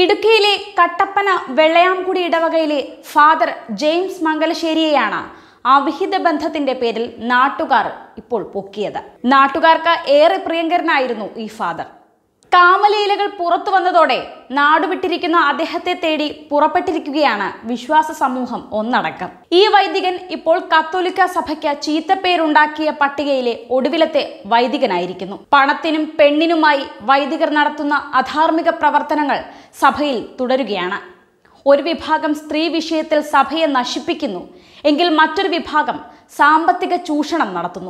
ഇടുക്കിയിലെ കട്ടപ്പന വെള്ളയാംകുടി ഇടവകയിലെ father James മംഗലശ്ശേരിയെയാണ് അവിഹിത ബന്ധത്തിന്റെ പേരിൽ നാട്ടുകാർ ഇപ്പോൾ പൊക്കിയത് നാട്ടുകാർക്ക് ഏറെ പ്രിയങ്കരനായിരുന്നു ഈ ഫാദർ കാമലീലകൾ പുറത്തു വന്നതോടെ നാടുവിട്ടിരിക്കുന്ന അദ്ദേഹത്തെ തേടി പുറപ്പെട്ടിരിക്കുകയാണ് വിശ്വാസ സമൂഹം ഒന്നടക്കം ഈ വൈദികൻ ഇപ്പോൾ കത്തോലിക്ക സഭയ്ക്ക് ചീത്തപ്പേരുണ്ടാക്കിയ പട്ടികയിലെ ഒടുവിലത്തെ വൈദികനായിരിക്കുന്നു പണത്തിനും പെണ്ണിനുമായി വൈദികർ നടത്തുന്ന അധാർമിക പ്രവർത്തനങ്ങൾ സഭയിൽ തുടരുകയാണ് ഒരു വിഭാഗം സ്ത്രീ വിഷയത്തിൽ സഭയെ നശിപ്പിക്കുന്നു എങ്കിൽ മറ്റൊരു വിഭാഗം സാമ്പത്തിക ചൂഷണം നടത്തുന്നു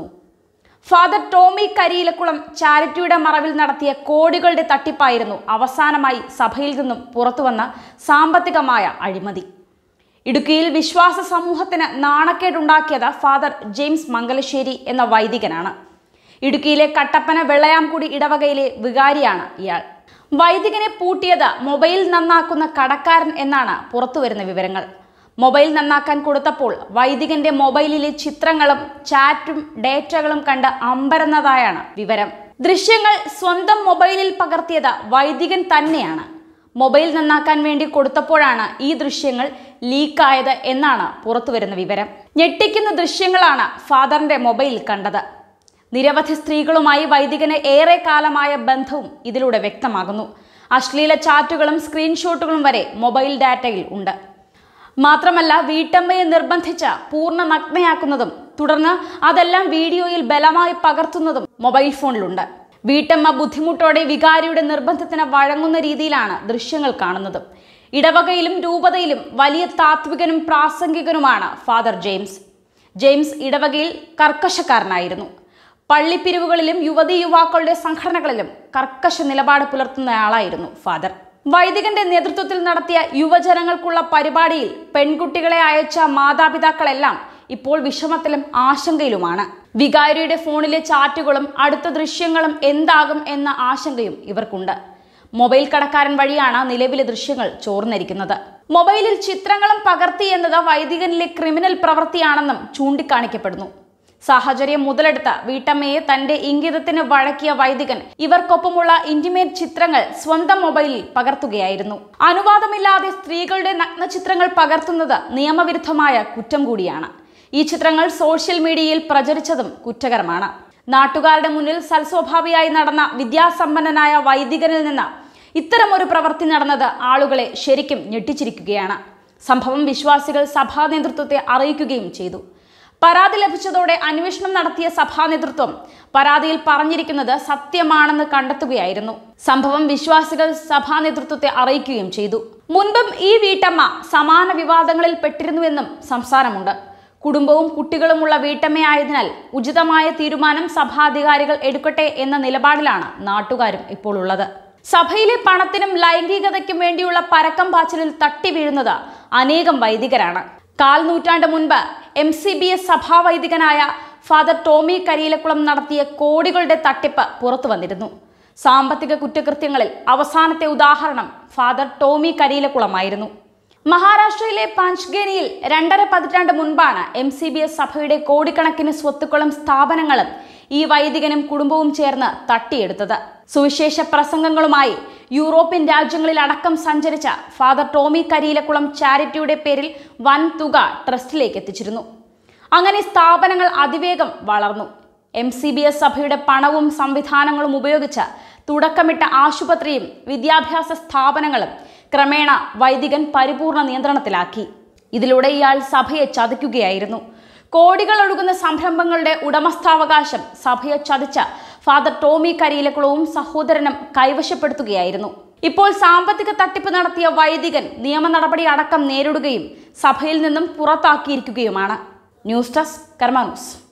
ഫാദർ ടോമി കരിയിലക്കുളം ചാരിറ്റിയുടെ മറവിൽ നടത്തിയ കോടികളുടെ തട്ടിപ്പായിരുന്നു അവസാനമായി സഭയിൽ നിന്നും പുറത്തുവന്ന സാമ്പത്തികമായ അഴിമതി ഇടുക്കിയിൽ വിശ്വാസ സമൂഹത്തിന് നാണക്കേടുണ്ടാക്കിയത് ഫാദർ ജെയിംസ് മംഗലശ്ശേരി എന്ന വൈദികനാണ് ഇടുക്കിയിലെ കട്ടപ്പന വെള്ളയാംകുടി ഇടവകയിലെ വികാരിയാണ് ഇയാൾ വൈദികനെ പൂട്ടിയത് മൊബൈൽ നന്നാക്കുന്ന കടക്കാരൻ എന്നാണ് പുറത്തുവരുന്ന വിവരങ്ങൾ മൊബൈൽ നന്നാക്കാൻ കൊടുത്തപ്പോൾ വൈദികന്റെ മൊബൈലിലെ ചിത്രങ്ങളും ചാറ്റും ഡേറ്റകളും കണ്ട് അമ്പരന്നതായാണ് വിവരം ദൃശ്യങ്ങൾ സ്വന്തം മൊബൈലിൽ പകർത്തിയത് വൈദികൻ തന്നെയാണ് മൊബൈൽ നന്നാക്കാൻ വേണ്ടി കൊടുത്തപ്പോഴാണ് ഈ ദൃശ്യങ്ങൾ ലീക്കായത് എന്നാണ് പുറത്തുവരുന്ന വിവരം ഞെട്ടിക്കുന്ന ദൃശ്യങ്ങളാണ് ഫാദറിന്റെ മൊബൈലിൽ കണ്ടത് നിരവധി സ്ത്രീകളുമായി വൈദികന് ഏറെ കാലമായ ബന്ധവും ഇതിലൂടെ വ്യക്തമാകുന്നു അശ്ലീല ചാറ്റുകളും സ്ക്രീൻഷോട്ടുകളും വരെ മൊബൈൽ ഡാറ്റയിൽ ഉണ്ട് മാത്രമല്ല വീട്ടമ്മയെ നിർബന്ധിച്ച് പൂർണ്ണ നഗ്നയാക്കുന്നതും തുടർന്ന് അതെല്ലാം വീഡിയോയിൽ ബലമായി പകർത്തുന്നതും മൊബൈൽ ഫോണിലുണ്ട് വീട്ടമ്മ ബുദ്ധിമുട്ടോടെ വികാരിയുടെ നിർബന്ധത്തിന് വഴങ്ങുന്ന രീതിയിലാണ് ദൃശ്യങ്ങൾ കാണുന്നത് ഇടവകയിലും രൂപതയിലും വലിയ താത്വികനും പ്രാസംഗികനുമാണ് ഫാദർ ജെയിംസ് ജെയിംസ് ഇടവകയിൽ കർക്കശക്കാരനായിരുന്നു പള്ളിപ്പിരിവുകളിലും യുവതി യുവാക്കളുടെ സംഘടനകളിലും കർക്കശ നിലപാട് പുലർത്തുന്നയാളായിരുന്നു ഫാദർ വൈദികന്റെ നേതൃത്വത്തിൽ നടത്തിയ യുവജനങ്ങൾക്കുള്ള പരിപാടിയിൽ പെൺകുട്ടികളെ അയച്ച മാതാപിതാക്കളെല്ലാം ഇപ്പോൾ വിഷമത്തിലും ആശങ്കയിലുമാണ് വികാരിയുടെ ഫോണിലെ ചാറ്റുകളും അടുത്ത ദൃശ്യങ്ങളും എന്താകും എന്ന ആശങ്കയും ഇവർക്കുണ്ട് മൊബൈൽ കടക്കാരൻ വഴിയാണ് നിലവിലെ ദൃശ്യങ്ങൾ ചോർന്നിരിക്കുന്നത് മൊബൈലിൽ ചിത്രങ്ങളും പകർത്തി എന്നത് വൈദികനിലെ ക്രിമിനൽ പ്രവൃത്തിയാണെന്നും ചൂണ്ടിക്കാണിക്കപ്പെടുന്നു സാഹചര്യം മുതലെടുത്ത വീട്ടമ്മയെ തന്റെ ഇംഗിതത്തിന് വഴക്കിയ വൈദികൻ ഇവർക്കൊപ്പമുള്ള ഇന്റിമേറ്റ് ചിത്രങ്ങൾ സ്വന്തം മൊബൈലിൽ പകർത്തുകയായിരുന്നു അനുവാദമില്ലാതെ സ്ത്രീകളുടെ നഗ്നചിത്രങ്ങൾ പകർത്തുന്നത് നിയമവിരുദ്ധമായ കുറ്റം കൂടിയാണ് ഈ ചിത്രങ്ങൾ സോഷ്യൽ മീഡിയയിൽ പ്രചരിച്ചതും കുറ്റകരമാണ് നാട്ടുകാരുടെ മുന്നിൽ സൽസ്വഭാവിയായി നടന്ന വിദ്യാസമ്പന്നനായ വൈദികനിൽ നിന്ന് ഇത്തരമൊരു പ്രവൃത്തി നടന്നത് ആളുകളെ ശരിക്കും ഞെട്ടിച്ചിരിക്കുകയാണ് സംഭവം വിശ്വാസികൾ സഭാ നേതൃത്വത്തെ അറിയിക്കുകയും ചെയ്തു പരാതി ലഭിച്ചതോടെ അന്വേഷണം നടത്തിയ സഭാ നേതൃത്വം പരാതിയിൽ പറഞ്ഞിരിക്കുന്നത് സത്യമാണെന്ന് കണ്ടെത്തുകയായിരുന്നു സംഭവം വിശ്വാസികൾ സഭാ നേതൃത്വത്തെ അറിയിക്കുകയും ചെയ്തു മുൻപും ഈ വീട്ടമ്മ സമാന വിവാദങ്ങളിൽ പെട്ടിരുന്നുവെന്നും സംസാരമുണ്ട് കുടുംബവും കുട്ടികളുമുള്ള വീട്ടമ്മയായതിനാൽ ഉചിതമായ തീരുമാനം സഭാധികാരികൾ എടുക്കട്ടെ എന്ന നിലപാടിലാണ് നാട്ടുകാരും ഇപ്പോൾ ഉള്ളത് സഭയിലെ പണത്തിനും ലൈംഗികതയ്ക്കും വേണ്ടിയുള്ള പരക്കം പാച്ചിലിൽ തട്ടി വീഴുന്നത് അനേകം വൈദികരാണ് കാൽ നൂറ്റാണ്ട് മുൻപ് എം സി ബി എസ് സഭാവൈദികനായ ഫാദർ ടോമി കരിയിലക്കുളം നടത്തിയ കോടികളുടെ തട്ടിപ്പ് പുറത്തു വന്നിരുന്നു സാമ്പത്തിക കുറ്റകൃത്യങ്ങളിൽ അവസാനത്തെ ഉദാഹരണം ഫാദർ ടോമി കരിയിലക്കുളമായിരുന്നു മഹാരാഷ്ട്രയിലെ പാഞ്ച്ഗേനിയിൽ രണ്ടര പതിറ്റാണ്ട് മുൻപാണ് എം സി ബി എസ് സഭയുടെ കോടിക്കണക്കിന് സ്വത്തുക്കളും സ്ഥാപനങ്ങളും ഈ വൈദികനും കുടുംബവും ചേർന്ന് തട്ടിയെടുത്തത് സുവിശേഷ പ്രസംഗങ്ങളുമായി യൂറോപ്യൻ രാജ്യങ്ങളിൽ അടക്കം സഞ്ചരിച്ച ഫാദർ ടോമി കരിയിലക്കുളം ചാരിറ്റിയുടെ പേരിൽ വൻ തുക ട്രസ്റ്റിലേക്ക് എത്തിച്ചിരുന്നു അങ്ങനെ സ്ഥാപനങ്ങൾ അതിവേഗം വളർന്നു എം സി ബി എസ് സഭയുടെ പണവും സംവിധാനങ്ങളും ഉപയോഗിച്ച് തുടക്കമിട്ട ആശുപത്രിയും വിദ്യാഭ്യാസ സ്ഥാപനങ്ങളും ക്രമേണ വൈദികൻ പരിപൂർണ നിയന്ത്രണത്തിലാക്കി ഇതിലൂടെ ഇയാൾ സഭയെ ചതിക്കുകയായിരുന്നു കോടികൾ ഒഴുകുന്ന സംരംഭങ്ങളുടെ ഉടമസ്ഥാവകാശം സഭയെ ചതിച്ച ഫാദർ ടോമി കരിയിലക്കുളവും സഹോദരനും കൈവശപ്പെടുത്തുകയായിരുന്നു ഇപ്പോൾ സാമ്പത്തിക തട്ടിപ്പ് നടത്തിയ വൈദികൻ നിയമ നടപടി അടക്കം നേരിടുകയും സഭയിൽ നിന്നും പുറത്താക്കിയിരിക്കുകയുമാണ് ന്യൂസ് ഡെസ്ക് കർമാ ന്യൂസ്